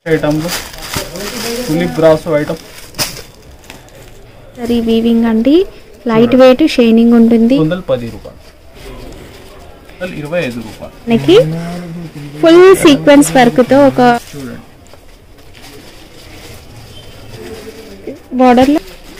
ఐటమ్లో tulip brasso item sari weaving అండి light weight shining ఉంటుంది వందలు పది రూపాయలు వందలు ఇరవై ఐదు రూపాయలు మనకి ఫుల్ సీక్వెన్స్ వర్క్ తో ఒక చూడండి బార్డర్ లో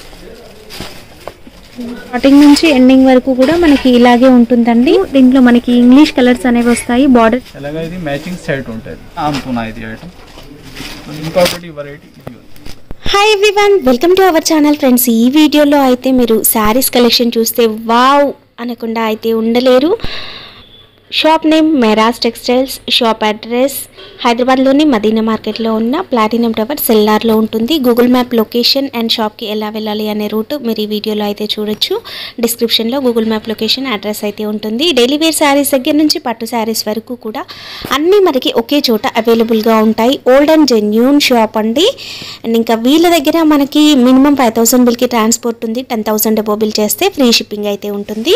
స్టార్టింగ్ నుంచి ఎండింగ్ వరకు కూడా మనకి ఇలాగే ఉంటుందండి దీంట్లో మనకి ఇంగ్లీష్ కలర్స్ అనేవి వస్తాయి బార్డర్ ఎలాగ ఇది మ్యాచింగ్ సెట్ ఉంటుంది అమ్ముతున్నా ఇది ఐటమ్ ఇంకొకటి వెరైటీ ఇది ఉంది. Hi everyone welcome to our channel friends ఈ వీడియోలో అయితే మీరు శారీస్ కలెక్షన్ చూస్తే వావ్ అనకుండా అయితే ఉండలేరు shop name Meraj textiles shop address హైదరాబాద్లోని మదీనా మార్కెట్లో ఉన్న ప్లాటినం టవర్ సెల్లార్లో ఉంటుంది గూగుల్ మ్యాప్ లొకేషన్ అండ్ షాప్కి ఎలా వెళ్ళాలి అనే రూట్ మీరు ఈ వీడియోలో అయితే చూడొచ్చు డిస్క్రిప్షన్లో గూగుల్ మ్యాప్ లొకేషన్ అడ్రస్ అయితే ఉంటుంది డైలీ వేర్ శారీస్ దగ్గర నుంచి పట్టు శారీస్ వరకు కూడా అన్నీ మనకి ఒకే చోట అవైలబుల్గా ఉంటాయి ఓల్డ్ అండ్ జెన్యూన్ షాప్ అండి అండ్ ఇంకా వీళ్ళ దగ్గర మనకి మినిమం ఫైవ్ థౌసండ్ బిల్కి ట్రాన్స్పోర్ట్ ఉంది టెన్ థౌసండ్ అబో బిల్ చేస్తే ఫ్రీ షిప్పింగ్ అయితే ఉంటుంది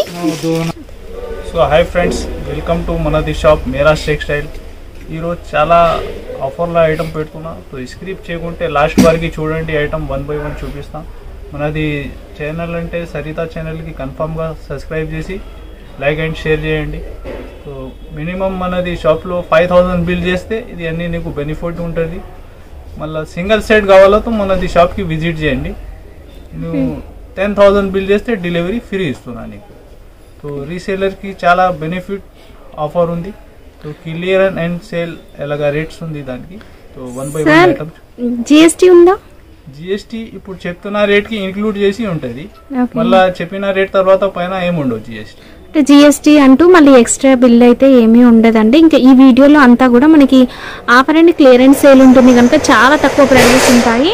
so hi friends welcome to మనది షాప్ మేరాజ్ టెక్స్టైల్ ఈరోజు చాలా ఆఫర్లో ఐటమ్ పెడుతున్నా సో స్క్రిప్ చేయకుంటే లాస్ట్ వరకు చూడండి ఐటమ్ వన్ బై వన్ చూపిస్తాం మనది ఛానల్ అంటే సరిత ఛానల్కి కన్ఫామ్గా సబ్స్క్రైబ్ చేసి లైక్ అండ్ షేర్ చేయండి సో మినిమం మనది షాప్లో ఫైవ్ థౌజండ్ బిల్ చేస్తే ఇది అన్నీ నీకు బెనిఫిట్ ఉంటుంది మళ్ళీ సింగిల్ సెట్ కావాలతో మనది షాప్కి విజిట్ చేయండి నువ్వు టెన్ థౌజండ్ బిల్ చేస్తే డెలివరీ ఫ్రీ ఇస్తున్నా నీకు సో రీసేలర్కి చాలా బెనిఫిట్ ఆఫర్ ఉంది సో క్లియర్ అండ్ సేల్ ఎలాగా రేట్స్ ఉంది దానికి so one by one sir items GST ఉందా జిఎస్టీ ఇప్పుడు చెప్తున్న రేట్కి ఇంక్లూడ్ చేసి ఉంటుంది Okay. మళ్ళా చెప్పిన రేట్ తర్వాత పైన ఏముండవు జిఎస్టీ అంటే జిఎస్టీ అంటూ మళ్ళీ ఎక్స్ట్రా బిల్ అయితే ఏమీ ఉండదండి ఇంకా ఈ వీడియోలో అంతా కూడా మనకి ఆఫర్ అండ్ క్లియరెన్స్ సేల్ ఉంటుంది కనుక చాలా తక్కువ ప్రైజెస్ ఉంటాయి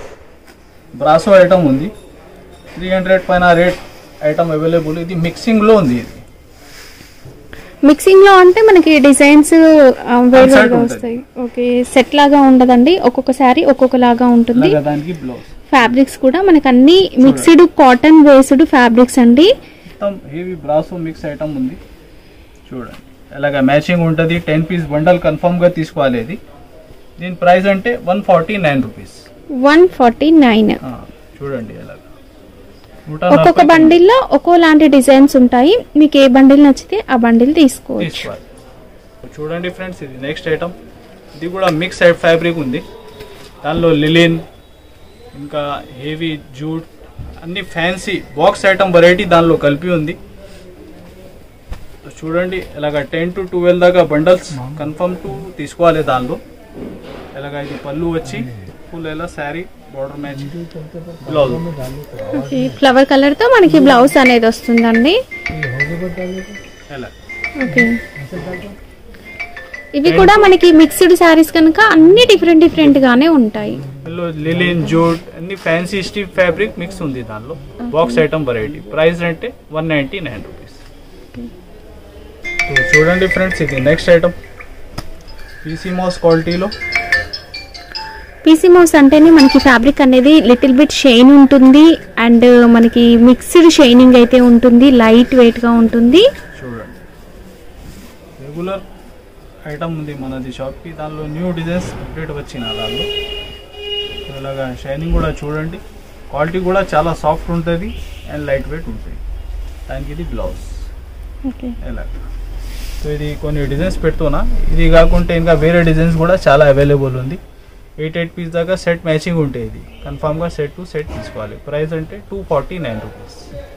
బ్రాసో ఐటమ్ ఉంది త్రీ హండ్రెడ్ పైన రేట్ ఐటమ్ అవైలబుల్ ఇది మిక్సింగ్లో ఉంది ఇది మిక్సింగ్ లో అంటే మనకి డిజైన్స్ వేరుగా ఉంటుంది. వస్తాయి ఓకే సెట్ లాగా ఉండదండి ఒక్కొక్క శారీ ఒక్కొక్క లాగా ఉంటుంది అలాగా దానికి బ్లౌజ్ ఫ్యాబ్రిక్స్ కూడా మనకి అన్ని మిక్స్డ్ కాటన్ బేస్డ్ ఫ్యాబ్రిక్స్ అండి మొత్తం హెవీ బ్రాసో మిక్స్ ఐటమ్ ఉంది చూడండి ఎలాగ మ్యాచింగ్ ఉంటుంది టెన్ పీస్ బండల్ కన్ఫర్మ్గా తీసుకోవాలి ఇది దీని ప్రైస్ అంటే one forty nine rupees one forty nine చూడండి ఎలాగ నూట ఒక్కొక్క నలభై బండిల్లో ఒక్కో లాంటి డిజైన్స్ ఉంటాయి మీకు ఏ బండిల్ నచ్చితే ఆ బండిల్ తీసుకోవచ్చు తీసుకోవాలి చూడండి ఫ్రెండ్స్ ఇది నెక్స్ట్ ఐటమ్ ఇది కూడా మిక్స్ ఫ్యాబ్రిక్ ఉంది దానిలో లిలిన్ ఇంకా హెవీ జూట్ అన్ని ఫ్యాన్సీ బాక్స్ ఐటమ్ వెరైటీ దానిలో కలిపి ఉంది చూడండి ఇలాగ టెన్ టు ట్వెల్వ్ దాకా బండల్స్ కన్ఫర్మ్ టు తీసుకోవాలి దానిలో ఇలాగ ఇది పళ్ళు వచ్చి ఫుల్ ఎలా sari border match blouse flower colour తో మనకి బ్లౌజ్ అనేది వస్తుందండి ఎలా ఓకే ఇవి కూడా మనకి మిక్స్డ్ శారీస్ కనుక అన్ని డిఫరెంట్ డిఫరెంట్ గానే ఉంటాయి ఇందులో లిలిన్ జూట్ అన్ని ఫ్యాన్సీ స్టిఫ్ ఫ్యాబ్రిక్ మిక్స్ ఉంది దానిలో బాక్స్ ఐటమ్ వెరైటీ ప్రైస్ అంటే వన్ నైంటీ నైన్ రూపీస్ చూడండి ఫ్రెండ్స్ ఇది నెక్స్ట్ ఐటమ్ పీసీ మౌస్ క్వాలిటీలో పీసీ మౌస్ అంటేనే మనకి ఫ్యాబ్రిక్ అనేది లిటిల్ బిట్ షైన్ ఉంటుంది అండ్ మనకి మిక్స్డ్ షైనింగ్ అయితే ఉంటుంది లైట్ వెయిట్ గా ఉంటుంది చూడండి రెగ్యులర్ ఐటమ్ ఉంది మనది షాప్కి దానిలో న్యూ డిజైన్స్ అప్డేట్ వచ్చిన దానిలో సో ఇలాగా షైనింగ్ కూడా చూడండి క్వాలిటీ కూడా చాలా సాఫ్ట్ ఉంటుంది అండ్ లైట్ వెయిట్ ఉంటుంది దానికి ఇది బ్లౌజ్ ఓకే ఎలా సో ఇది కొన్ని డిజైన్స్ పెడుతున్నా ఇది కాకుంటే ఇంకా వేరే డిజైన్స్ కూడా చాలా అవైలబుల్ ఉంది ఎయిట్ ఎయిట్ పీస్ దాకా సెట్ మ్యాచింగ్ ఉంటాయి ఇది కన్ఫామ్గా సెట్ టు సెట్ తీసుకోవాలి ప్రైస్ అంటే two forty nine rupees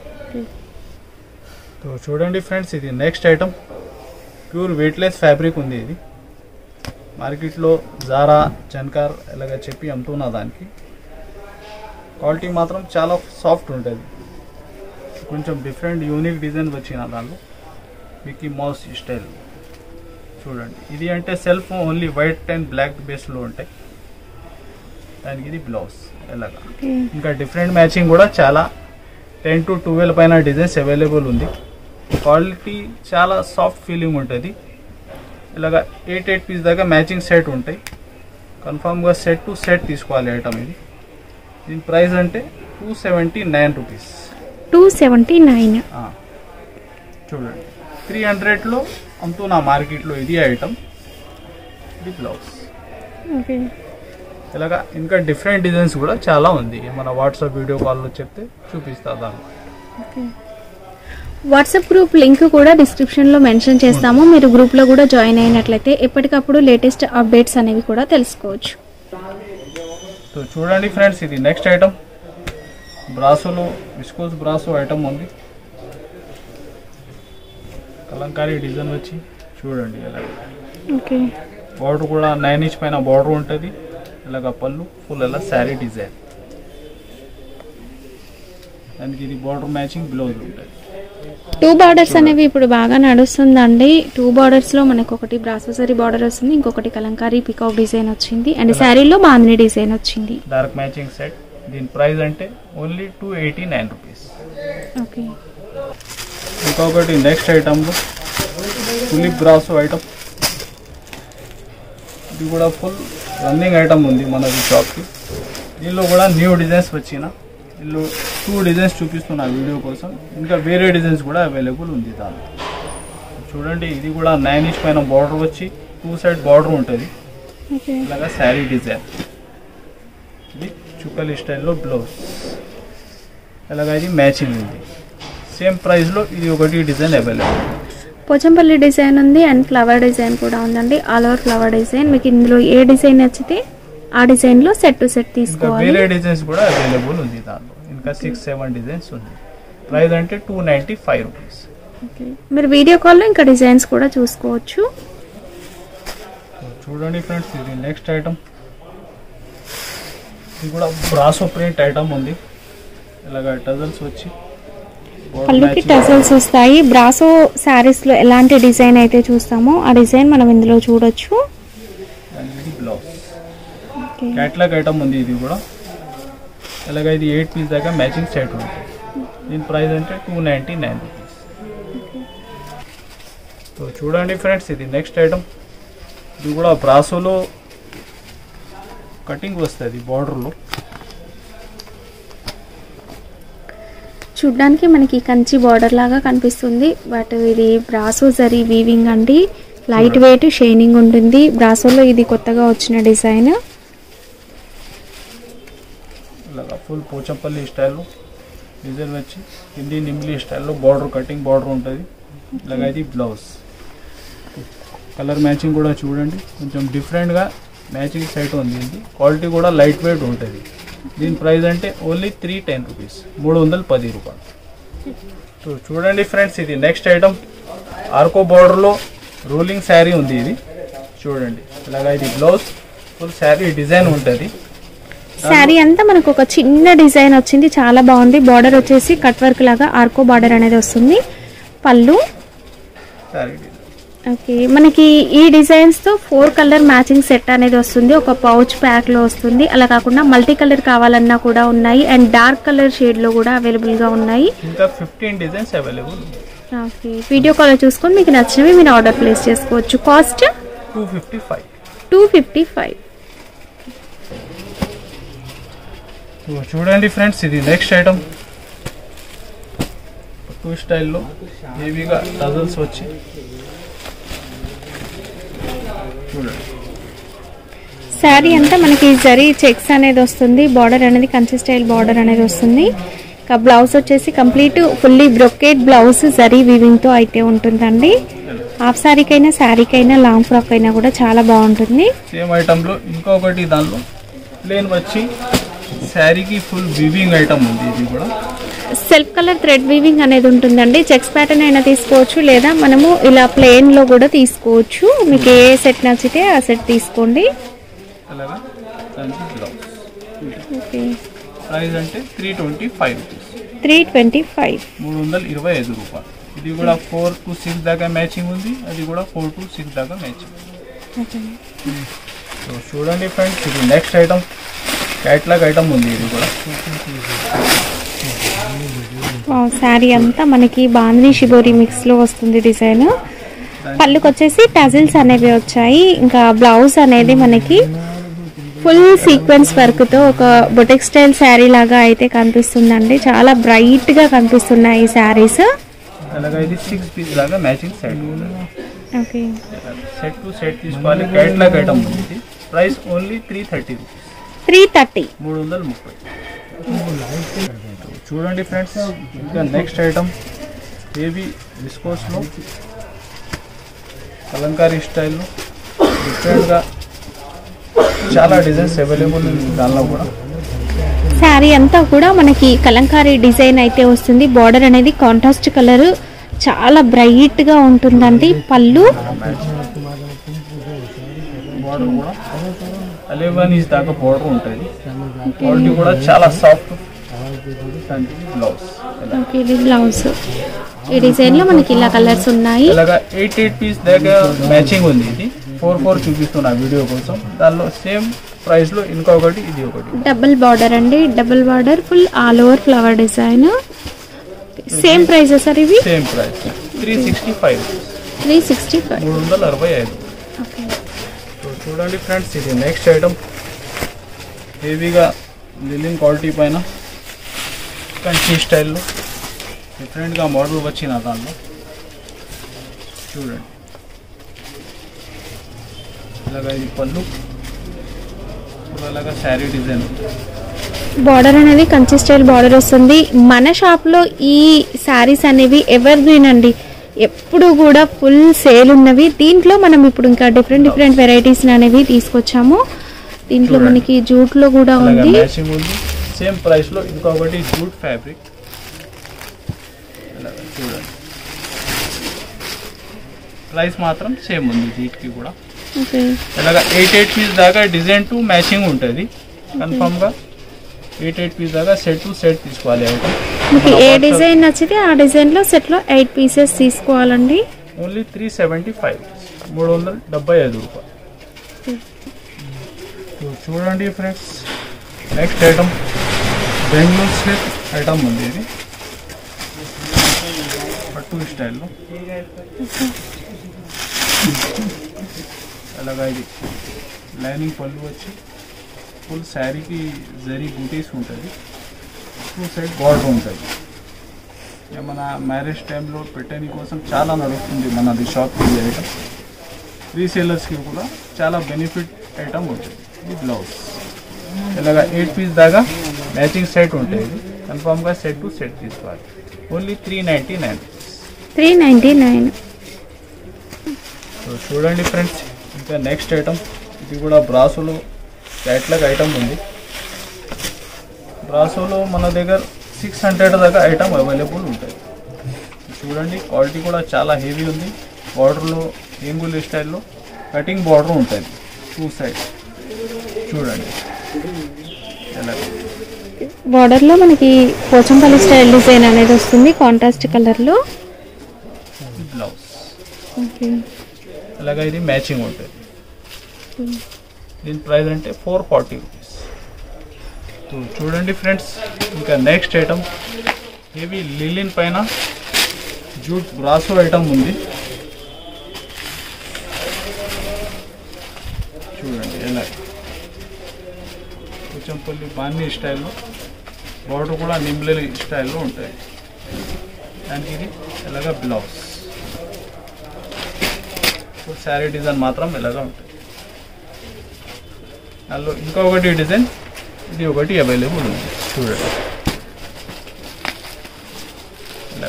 so చూడండి ఫ్రెండ్స్ ఇది next item pure weightless fabric ఉంది ఇది మార్కెట్లో జారా జన్కార్ ఇలాగ చెప్పి అమ్ముతున్నా దానికి క్వాలిటీ మాత్రం చాలా సాఫ్ట్ ఉంటుంది కొంచెం డిఫరెంట్ యూనిక్ డిజైన్ వచ్చిన దానిలో మిక్కీ మౌస్ స్టైల్ చూడండి ఇది అంటే self only white and black బేస్లో ఉంటాయి దానికి ఇది బ్లౌజ్ ఎలాగా ఇంకా డిఫరెంట్ మ్యాచింగ్ కూడా చాలా టెన్ టు ట్వెల్వ్ పైన డిజైన్స్ అవైలబుల్ ఉంది క్వాలిటీ చాలా సాఫ్ట్ ఫీలింగ్ ఉంటుంది ఇలాగా ఎయిట్ ఎయిట్ పీస్ దాకా మ్యాచింగ్ సెట్ ఉంటాయి కన్ఫామ్గా సెట్ టు సెట్ తీసుకోవాలి ఐటమ్ ఇది దీని ప్రైస్ అంటే two seventy nine rupees two seventy nine ఆ, చూడండి త్రీ హండ్రెడ్లో అమ్ముతున్నా మార్కెట్లో ఇది ఐటమ్ ఇది బ్లౌజ్ ఓకే ఇలాగా ఇంకా డిఫరెంట్ డిజైన్స్ కూడా చాలా ఉంది మన వాట్సాప్ వీడియో కాల్లో చెప్తే చూపిస్తా దాన్ని వాట్సాప్ గ్రూప్ లింక్ కూడా డిస్క్రిప్షన్లో మెన్షన్ చేస్తాము మీరు గ్రూప్లో కూడా జాయిన్ అయినట్లయితే ఎప్పటికప్పుడు లేటెస్ట్ అప్డేట్స్ అనేవి కూడా తెలుసుకోవచ్చు సో చూడండి ఫ్రెండ్స్ ఇది నెక్స్ట్ ఐటమ్ బ్రాసోలో విస్కోస్ బ్రాసో ఐటమ్ ఉంది కలంకారీ డిజైన్ వచ్చి చూడండి ఇలాగ ఓకే బార్డర్ కూడా నైన్ ఇంచ్ పైన బార్డర్ ఉంటుంది ఇలాగ పళ్ళు ఫుల్ అలా శారీ డిజైన్ దానికి ఇది బార్డర్ మ్యాచింగ్ బ్లౌజ్ ఉంటుంది టూ బార్డర్స్ అనేవి ఇప్పుడు బాగా నడుస్తుందండి టూ బార్డర్స్ లో మనకు ఒకటి బ్రాసోసరీ బార్డర్ వస్తుంది ఇంకొకటి కలంకారీ పికాక్ డిజైన్ వచ్చింది అండ్ శారీలో బాందిని డిజైన్ వచ్చింది డార్క్ మ్యాచింగ్ సెట్ దీని ప్రైస్ అంటే only two eighty nine rupees okay ఇంకొకటి నెక్స్ట్ ఐటమ్లో తులిప్ బ్రాసో ఐటమ్ ఇది కూడా ఫుల్ రన్నింగ్ ఐటమ్ ఉంది మనది షాప్కి దీనిలో కూడా న్యూ డిజైన్స్ వచ్చిన దీనిలో టూ డిజైన్స్ చూపిస్తున్నా వీడియో కోసం ఇంకా వేరే డిజైన్స్ కూడా అవైలబుల్ ఉంది దానిలో చూడండి ఇది కూడా నైన్ ఇంచ్ పైన బార్డర్ వచ్చి టూ సైడ్ బార్డర్ ఉంటుంది ఓకే ఇలాగా శారీ డిజైన్ ఇది చుక్కలి స్టైల్లో బ్లౌజ్ ఇలాగా ఇది మ్యాచింగ్ ఉంది సేమ్ ప్రైస్లో ఇది ఒకటి డిజైన్ అవైలబుల్ పోచంపల్లి డిజైన్ ఉంది అండ్ ఫ్లవర్ డిజైన్ కూడా ఉందండి ఆల్ ఓవర్ ఫ్లవర్ డిజైన్ మీకు ఇందులో ఏ డిజైన్ నచ్చితే ఆ డిజైన్ లో సెట్ టు సెట్ ఇంకా తీసుకోవాలి వేరే డిజైన్స్ కూడా అవైలబుల్ ఉంది దాంట్లో ఇంకా సిక్స్ సెవెన్ డిజైన్స్ ఉంది ప్రైస్ అంటే two ninety five rupees okay. మీరు వీడియో కాల్లో ఇంకా డిజైన్స్ కూడా చూసుకోవచ్చు చూడండి ఫ్రెండ్స్ ఇది నెక్స్ట్ ఐటమ్ ఇది కూడా బ్రాసో ప్రింట్ ఐటమ్ ఉంది ఇలాగ టజల్స్ వచ్చి border పళ్ళుకి matching. టజల్స్ వస్తాయి బ్రాసో శారీస్ లో ఎలాంటి డిజైన్ అయితే చూస్తామో ఆ డిజైన్ మనం ఇందులో చూడొచ్చు And ఇది బ్లౌజ్ ఓకే. క్యాట్లాగ్ ఐటమ్ ఉంది ఇది కూడా ఇలాగ ఇది ఎయిట్ పీస్ దాకా మ్యాచింగ్ సెట్ ఉంటుంది దీని ప్రైస్ అంటే two ninety nine rupees so చూడండి ఫ్రెండ్స్ ఇది నెక్స్ట్ ఐటమ్ ఇది కూడా బ్రాసోలో కటింగ్ వస్తుంది బార్డర్లో చూడ్డానికి మనకి కంచి బార్డర్ లాగా కనిపిస్తుంది బట్ ఇది బ్రాసో జరీ వీవింగ్ అండి లైట్ వెయిట్ షైనింగ్ ఉంటుంది బ్రాసోలో ఇది కొత్తగా వచ్చిన డిజైన్ ఇలాగ ఫుల్ పోచంపల్లి స్టైల్లో డిజైన్ వచ్చి హిందీ నిమ్లీ స్టైల్లో బార్డర్ కటింగ్ బార్డర్ ఉంటుంది ఇలాగ ఇది బ్లౌజ్ కలర్ మ్యాచింగ్ కూడా చూడండి కొంచెం డిఫరెంట్గా మ్యాచింగ్ సైట్ ఉంది ఇది క్వాలిటీ కూడా లైట్ వెయిట్ ఉంటుంది దీని ప్రైస్ అంటే ఓన్లీ త్రీ టెన్ రూపీస్ మూడు వందల పది రూపాయలు సో చూడండి ఫ్రెండ్స్ ఇది నెక్స్ట్ ఐటమ్ ఆర్కో బార్డర్లో రూలింగ్ శారీ ఉంది ఇది చూడండి ఇలాగ ఇది బ్లౌజ్ ఫుల్ శారీ డిజైన్ ఉంటుంది శారీ అంతా మనకు ఒక చిన్న డిజైన్ వచ్చింది చాలా బాగుంది బార్డర్ వచ్చేసి కట్ వర్క్ లాగా ఆర్కో బార్డర్ అనేది వస్తుంది పళ్ళు శారీ డిజైన్ ఓకే మనకి ఈ డిజైన్స్ తో ఫోర్ కలర్ మ్యాచింగ్ సెట్ అనేది వస్తుంది ఒక పౌచ్ ప్యాక్ లో వస్తుంది అలా కాకుండా మల్టీ కలర్ కావాలన్నా కూడా ఉన్నాయి అండ్ డార్క్ కలర్ షేడ్ లో కూడా అవైలబుల్ గా ఉన్నాయి ఇంకా fifteen designs available okay video call చూసుకొని మీకు నచ్చినవి మీరు ఆర్డర్ ప్లేస్ చేసుకోవచ్చు cost two fifty five two fifty five చూడండి ఫ్రెండ్స్ ఇది నెక్స్ట్ ఐటమ్ టూ స్టైల్లో హెవీగా టజల్స్ వచ్చి చూడండి శారీ అంతా మనకి జరీ చెక్స్ అనేది వస్తుంది బార్డర్ అనేది కంచి స్టైల్ బార్డర్ అనేది వస్తుంది ఇంకా బ్లౌజ్ వచ్చేసి complete fully brocade blouse zari weaving తో అయితే ఉంటుందండి హాఫ్ శారీకైనా శారీకైనా లాంగ్ ఫ్రాక్ అయినా కూడా చాలా బాగుంటుంది సేమ్ ఐటమ్లో ఇంకొకటి దానిలో ప్లేన్ వచ్చి శారీకి ఫుల్ వివింగ్ ఐటమ్ ఉంది ఇది కూడా సెల్ఫ్ కలర్ థ్రెడ్ వీవింగ్ అనేది ఉంటుందండి చెక్స్ ప్యాటర్న్ అయినా తీసుకోవచ్చు లేదా మనము ఇలా ప్లెయిన్ లో కూడా తీసుకోవచ్చు మీకు ఏ సెట్ నచ్చితే ఆ సెట్ తీసుకోండి అలాగా దానికి బ్లౌజ్ ఓకే ప్రైస్ అంటే three twenty five rupees three twenty five మూడు వందల ఇరవై ఐదు రూపాయలు ఇది కూడా ఫోర్ టు సిక్స్ దాకా మ్యాచింగ్ ఉంది అది కూడా ఫోర్ టు సిక్స్ దాకా మ్యాచింగ్ సో చూడండి ఫ్రెండ్స్ ఇది నెక్స్ట్ ఐటమ్ క్యాట్లాగ్ ఐటమ్ ఉంది ఇది కూడా శారీ అంతా మనకి బాందిని షిబోరి మిక్స్ లో వస్తుంది డిజైన్ పళ్ళుకి వచ్చేసి టజిల్స్ అనేవి వచ్చాయి ఇంకా బ్లౌజ్ అనేది మనకి ఫుల్ సీక్వెన్స్ వర్క్ తో ఒక బొటెక్ స్టైల్ శారీ లాగా అయితే కనిపిస్తుందండి చాలా బ్రైట్ గా కనిపిస్తున్నాయి ఈ శారీస్ అలాగా ఇది సిక్స్ పీస్ లాగా matching set okay set to set తీసుకోవాలి క్యాట్లాగ్ ఐటమ్ ఉంది ఇది price only three thirty rupees three thirty మూడు వందల ముప్పై చూడండి ఫ్రెండ్స్ ఇంకా నెక్స్ట్ ఐటమ్ ఏవి విస్కోస్లో కలంకారీ స్టైల్లో డిఫరెంట్గా చాలా డిజైన్స్ అవైలబుల్ ఉంది దానిలో కూడా శారీ అంతా కూడా మనకి కలంకారీ డిజైన్ అయితే వస్తుంది బార్డర్ అనేది కాంట్రాస్ట్ కలర్ చాలా బ్రైట్ గా ఉంటుందండి పళ్ళు బార్డర్ కూడా అలెవెన్ ఇంచ్ దాకా బార్డర్ ఉంటుంది క్వాలిటీ కూడా చాలా సాఫ్ట్ బ్లౌజ్ ఓకే ఇది బ్లౌజ్ ఈ డిజైన్ లో మనకి ఇలా కలర్స్ ఉన్నాయి ఇలాగా ఎయిట్ ఎయిట్ పీస్ దాకా మ్యాచింగ్ ఉంది ఇది ఫోర్ ఫోర్ చూపిస్తున్నా వీడియో కోసం దానిలో సేమ్ ప్రైస్ లో ఇంకొకటి ఇది ఒకటి డబుల్ బార్డర్ అండి double border full all over flower design same price sir ఇవి same price three sixty five three sixty five మూడు వందల అరవై ఐదు ఓకే సో చూడండి ఫ్రెండ్స్ ఇది నెక్స్ట్ ఐటమ్ హెవీగా లిలిన్ క్వాలిటీ పైన కంచి స్టైల్లో డిఫరెంట్గా మోడల్ వచ్చిన దానిలో చూడండి ఇలాగా ఇది పళ్ళు ఇలాగా శారీ డిజైన్ బార్డర్ అనేది కంచి స్టైల్ బార్డర్ వస్తుంది మన షాప్ లో ఈ శారీస్ అనేవి ఎవర్ గ్రీన్ అండి ఎప్పుడు కూడా ఫుల్ సేల్ ఉన్నవి దీంట్లో మనం ఇప్పుడు ఇంకా డిఫరెంట్ డిఫరెంట్ వెరైటీస్ అనేవి తీసుకొచ్చాము దీంట్లో చూడండి. మనకి జూట్ లో కూడా అలాగా ఉంది మ్యాచింగ్ ఉంది సేమ్ ప్రైస్ లో ఇంకొకటి జూట్ ఫ్యాబ్రిక్ ఇలాగా చూడండి ప్రైస్ మాత్రం సేమ్ ఉంది వీటికి కూడా ఓకే ఇలాగ ఎయిట్ ఎయిట్ పీస్ దాకా డిజైన్ టు మ్యాచింగ్ ఉంటుంది కన్ఫర్మ్ గా ఎయిట్ ఎయిట్ పీస్ దాకా సెట్ టు సెట్ తీసుకోవాలి ఐటమ్ మీకు ఏ డిజైన్ నచ్చితే ఆ డిజైన్ లో సెట్ లో ఎయిట్ పీసెస్ తీసుకోవాలండి ఓన్లీ త్రీ సెవెంటీ ఫైవ్ మూడు వందల డెబ్బై ఐదు రూపాయలు సో చూడండి friends next item Bengaluru style item ఉంది ఇది పట్టు స్టైల్లో అలాగా ఇది లైనింగ్ పళ్ళు వచ్చి ఫుల్ శారీకి జరీ బూటీస్ ఉంటుంది టూ సైడ్ బార్డర్ ఉంటుంది ఏమైనా మ్యారేజ్ టైంలో పెట్టని కోసం చాలా నడుస్తుంది మనది షాప్ ఈ ఐటమ్ రీసేలర్స్కి కూడా చాలా బెనిఫిట్ ఐటమ్ ఉంటుంది ఇది బ్లౌజ్ ఇలాగ ఎయిట్ పీస్ దాకా మ్యాచింగ్ సెట్ ఉంటుంది ఇది కన్ఫామ్గా సెట్ టు సెట్ తీసుకోవాలి only three ninety nine three ninety nine so చూడండి ఫ్రెండ్స్ ఇంకా నెక్స్ట్ ఐటమ్ ఇది కూడా బ్రాసోలో క్యాట్లాగ్ ఐటమ్ ఉంది బ్రాసోలో మన దగ్గర సిక్స్ హండ్రెడ్ దాకా ఐటమ్ అవైలబుల్ ఉంటుంది చూడండి క్వాలిటీ కూడా చాలా హెవీ ఉంది బార్డర్లో ఏంగుల్ స్టైల్లో కటింగ్ బార్డర్ ఉంటుంది టూ సైడ్ చూడండి ఎలా బార్డర్ లో మనకి పోచంపల్లి స్టైల్ డిజైన్ అనేది వస్తుంది కాంట్రాస్ట్ కలర్ లో బ్లౌజ్ ఓకే అలాగా ఇది మ్యాచింగ్ ఉంటుంది దీని ప్రైస్ అంటే ఫోర్ ఫార్టీ రూపీస్ సో చూడండి ఫ్రెండ్స్ ఇంకా నెక్స్ట్ ఐటమ్ హెవీ లిలిన్ పైన జూట్ బ్రాసో ఐటమ్ ఉంది చూడండి ఎలా కూచంపల్లి బాన్ని స్టైల్లో బార్డర్ కూడా నింబ్లెలి స్టైల్లో ఉంటాయి దానికి ఇది ఎలాగా బ్లౌజ్ శారీ డిజైన్ మాత్రం ఇలాగా ఉంటుంది దానిలో ఇంకొకటి డిజైన్ ఇది ఒకటి అవైలబుల్ ఉంది చూడండి ఇలా.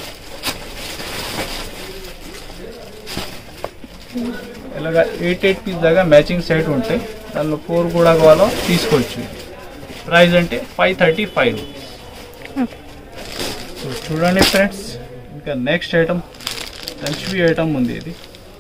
ఇలాగా ఎయిట్ ఎయిట్ పీస్ దాకా మ్యాచింగ్ సెట్ ఉంటాయి దానిలో ఫోర్ కూడా కావాలో తీసుకోవచ్చు ప్రైస్ అంటే five thirty five rupees so చూడండి ఫ్రెండ్స్ ఇంకా నెక్స్ట్ ఐటమ్ కంచివి ఐటమ్ ఉంది ఇది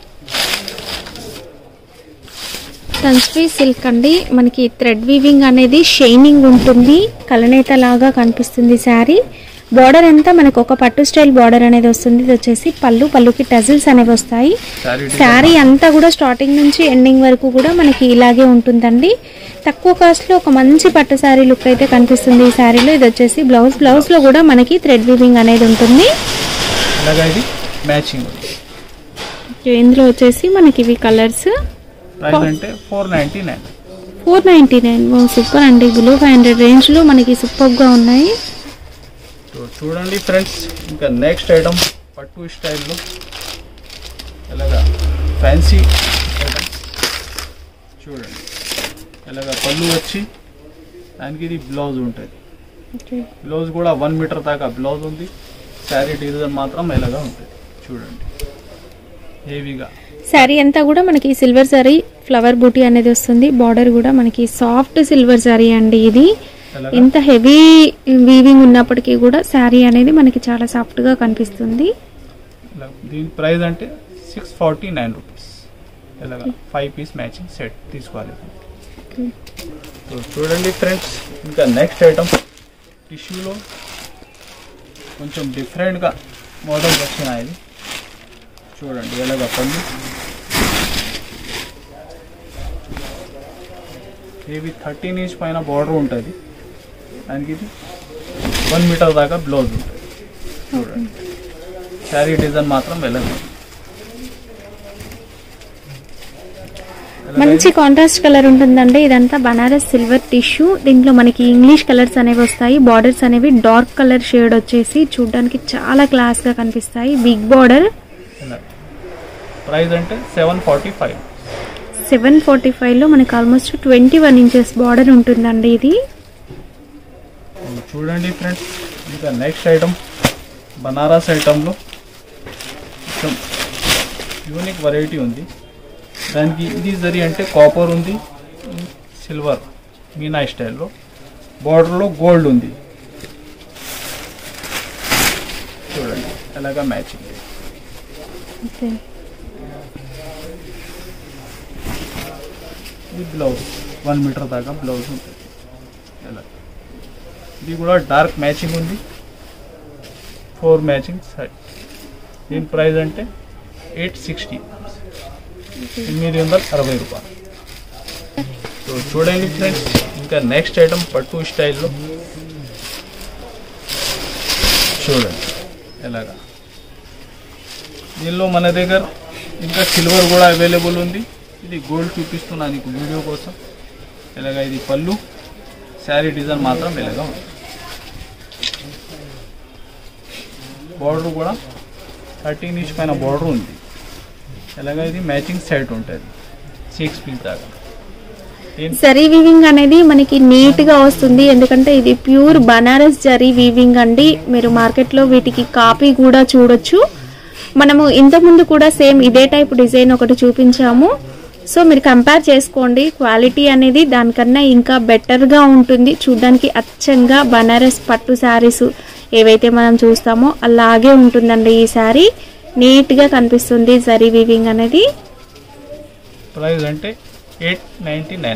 సంస్వి సిల్క్ అండి మనకి థ్రెడ్ వీవింగ్ అనేది షైనింగ్ ఉంటుంది కలనేత లాగా కనిపిస్తుంది శారీ బార్డర్ అంతా మనకు ఒక పట్టు స్టైల్ బార్డర్ అనేది వస్తుంది ఇది వచ్చేసి పళ్ళు పళ్ళుకి టజిల్స్ అనేవి వస్తాయి శారీ శారీ అంతా కూడా స్టార్టింగ్ నుంచి ఎండింగ్ వరకు కూడా మనకి ఇలాగే ఉంటుందండి తక్కువ కాస్ట్ లో ఒక మంచి పట్టు శారీ లుక్ అయితే కనిపిస్తుంది ఈ శారీలో ఇది వచ్చేసి బ్లౌజ్ బ్లౌజ్ లో కూడా మనకి థ్రెడ్ వీవింగ్ అనేది ఉంటుంది అలాగా ఇది మ్యాచింగ్ ఇందులో వచ్చేసి మనకి ఇవి కలర్స్ ప్రైస్ అంటే four ninety nine four ninety nine super అండి బిలో ఫైవ్ హండ్రెడ్ రేంజ్లో మనకి సూపర్గా ఉన్నాయి సో చూడండి ఫ్రెండ్స్ ఇంకా నెక్స్ట్ ఐటమ్ పట్టు స్టైల్లో ఎలాగా ఫ్యాన్సీ ఐటమ్ చూడండి ఎలాగా పళ్ళు వచ్చి దానికి ఇది బ్లౌజ్ ఉంటుంది ఓకే బ్లౌజ్ కూడా వన్ మీటర్ దాకా బ్లౌజ్ ఉంది శారీ డిజైన్ మాత్రం ఇలాగా ఉంటుంది చూడండి హెవీగా శారీ అంతా కూడా మనకి సిల్వర్ జరీ ఫ్లవర్ బూటీ అనేది వస్తుంది బార్డర్ కూడా మనకి సాఫ్ట్ సిల్వర్ జరీ అండి ఇది ఎలాగా ఇంత హెవీ వీవింగ్ ఉన్నప్పటికీ కూడా శారీ అనేది మనకి చాలా సాఫ్ట్ గా కనిపిస్తుంది ఇలా దీని ప్రైస్ అంటే సిక్స్ ఫార్టీ నైన్ రూపీస్ ఇలాగా ఫైవ్ పీస్ మ్యాచింగ్ సెట్ తీసుకోవాలి సో చూడండి ఫ్రెండ్స్ ఇంకా నెక్స్ట్ ఐటమ్ టిష్యూలో కొంచెం డిఫరెంట్గా మోడల్ వచ్చిన ఇది చూడండి ఎలాగ పళ్ళు ఇవి థర్టీన్ ఇంచ్ పైన బార్డర్ ఉంటుంది దానికి ఇది వన్ మీటర్ దాకా బ్లౌజ్ ఉంటుంది చూడండి శారీ డిజైన్ మాత్రం వెళ్ళదు మంచి కాంట్రాస్ట్ కలర్ ఉంటుందండి ఇదంతా బనారస్ సిల్వర్ టిష్యూ దీంట్లో మనకి ఇంగ్లీష్ కలర్స్ అనేవి వస్తాయి బార్డర్స్ అనేవి డార్క్ కలర్ షేడ్ వచ్చేసి చూడడానికి చాలా క్లాస్ గా కనిపిస్తాయి బిగ్ బార్డర్ ప్రైస్ అంటే seven forty five seven forty five లో మనకి almost twenty one inches border ఉంటుందండి ఇది చూడండి ఫ్రెండ్స్ ఇంకా నెక్స్ట్ ఐటమ్ బనారస్ ఐటంలో కొంచెం యూనిక్ వెరైటీ ఉంది దానికి ఇది జరి అంటే కాపర్ ఉంది సిల్వర్ మీనా స్టైల్లో బార్డర్లో గోల్డ్ ఉంది చూడండి ఎలాగా మ్యాచింగ్ ఓకే ఇది బ్లౌజ్ వన్ మీటర్ దాకా బ్లౌజ్ ఉంటుంది ఎలా ఇది కూడా డార్క్ మ్యాచింగ్ ఉంది ఫోర్ మ్యాచింగ్ సెట్ దీని ప్రైస్ అంటే ఎయిట్ సిక్స్టీ ఎనిమిది వందల అరవై రూపాయలు సో చూడండి ఫ్రెండ్స్ ఇంకా నెక్స్ట్ ఐటమ్ పట్టు స్టైల్లో చూడండి ఎలాగా దీనిలో మన దగ్గర ఇంకా సిల్వర్ కూడా అవైలబుల్ ఉంది ఇది గోల్డ్ చూపిస్తున్నా నీకు వీడియో కోసం ఇలాగా ఇది పళ్ళు శారీ డిజైన్ మాత్రం ఇలాగా ఉంది బార్డర్ కూడా థర్టీన్ ఇంచ్ పైన బార్డర్ ఉంది ఇలాగా ఇది మ్యాచింగ్ సెట్ ఉంటుంది సిక్స్ పీస్ దాకా దీని జరీ వీవింగ్ అనేది మనకి నీట్ గా వస్తుంది ఎందుకంటే ఇది ప్యూర్ బనారస్ జరీ వీవింగ్ అండి మీరు మార్కెట్ లో వీటికి కాపీ కూడా చూడొచ్చు మనము ఇంతకుముందు కూడా సేమ్ ఇదే టైప్ డిజైన్ ఒకటి చూపించాము సో మీరు కంపేర్ చేసుకోండి క్వాలిటీ అనేది దానికన్నా ఇంకా బెటర్ గా ఉంటుంది చూడడానికి అచ్చంగా బనారస్ పట్టు శారీస్ ఏవైతే మనం చూస్తామో అలాగే ఉంటుందండి ఈ శారీ నీట్ గా కనిపిస్తుంది జరీ వీవింగ్ అనేది ప్రైస్ అంటే ఎయిట్ నైంటీ నైన్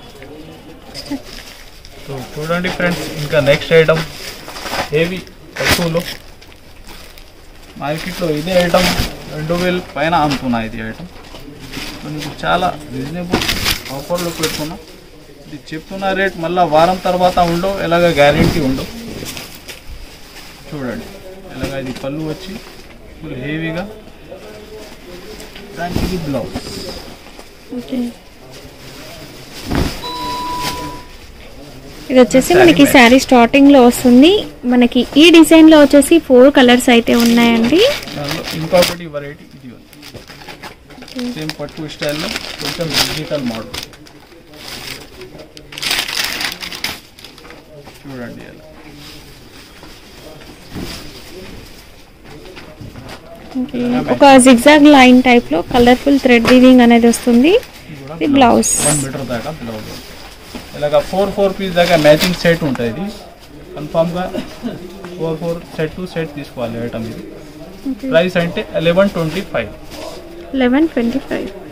సో చూడండి ఫ్రెండ్స్ ఇంకా నెక్స్ట్ ఐటమ్ హెవీ పశువులు మార్కెట్లో ఇదే ఐటమ్ రెండు వేలు పైన అమ్ముతున్నా ఇది ఐటమ్ మనకు చాలా రీజనబుల్ ఆఫర్లో పెట్టుకున్నా ఇది చెప్తున్న రేట్ మళ్ళీ వారం తర్వాత ఉండవు ఎలాగ గ్యారంటీ ఉండవు చూడండి ఎలాగ ఇది పళ్ళు వచ్చి ఫుల్ హెవీగా దానికి ఇది బ్లౌజ్ ఇది వచ్చేసి మనకి శారీ స్టార్టింగ్ లో వస్తుంది మనకి ఈ డిజైన్ లో వచ్చేసి ఫోర్ కలర్స్ అయితే ఉన్నాయండి దానిలో ఇంకొకటి వెరైటీ ఇది ఉంది సేమ్ పట్టు స్టైల్లో కొంచెం డిజిటల్ మోడల్ చూడండి అలా ఒక జిగ్జాగ్ లైన్ టైప్ లో కలర్ఫుల్ థ్రెడ్ వీవింగ్ అనేది వస్తుంది ఇది బ్లౌజ్ వన్ మీటర్ దాకా బ్లౌజ్ ఇలాగ ఫోర్ ఫోర్ పీస్ దాకా మ్యాచింగ్ సెట్ ఉంటుంది ఇది కన్ఫామ్గా four four set to set తీసుకోవాలి ఐటమ్ ఇది ప్రైస్ అంటే eleven twenty five eleven twenty five